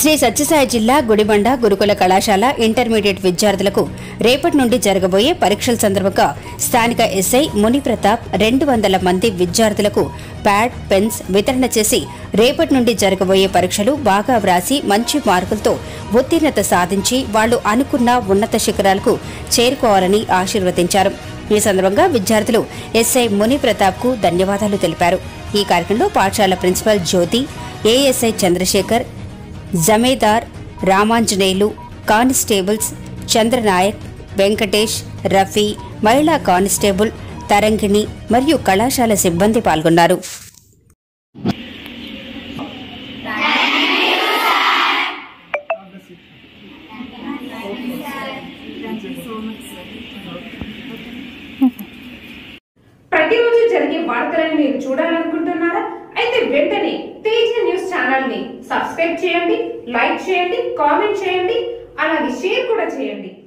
శ్రీ సత్యసాయి జిల్లా గుడిబండ గురుకుల కళాశాల ఇంటర్మీడియట్ విద్యార్థులకు రేపటి నుండి జరగబోయే పరీక్షల సందర్భంగా స్థానిక ఎస్ఐ ముని ప్రతాప్ రెండు వందల మంది విద్యార్థులకు ప్యాడ్ పెన్స్ వితరణ చేసి రేపటి నుండి జరగబోయే పరీక్షలు బాగా వ్రాసి మంచి మార్కులతో ఉత్తీర్ణత సాధించి వాళ్లు అనుకున్న ఉన్నత శిఖరాలకు చేరుకోవాలని ఆశీర్వదించారు ఈ సందర్భంగా విద్యార్థులు ఎస్ఐ ముని ప్రతాప్ కు ధన్యవాదాలు తెలిపారు ఈ కార్యక్రమంలో పాఠశాల principal Jyoti ASI Chandrashekar jamadar Ramanjaneyulu constables Chandranayak Venkatesh Rafi మహిళా కానిస్టేబుల్ తరంగిణి మరియు కళాశాల సిబ్బంది పాల్గొన్నారు ప్రతిరోజు జరిగే వార్తలను మీరు చూడాలనుకుంటున్నారా అయితే వెంటనే తేజ న్యూస్ ఛానల్ ని సబ్స్క్రైబ్ చేయండి లైక్ చేయండి కామెంట్ చేయండి అలాగే షేర్ కూడా చేయండి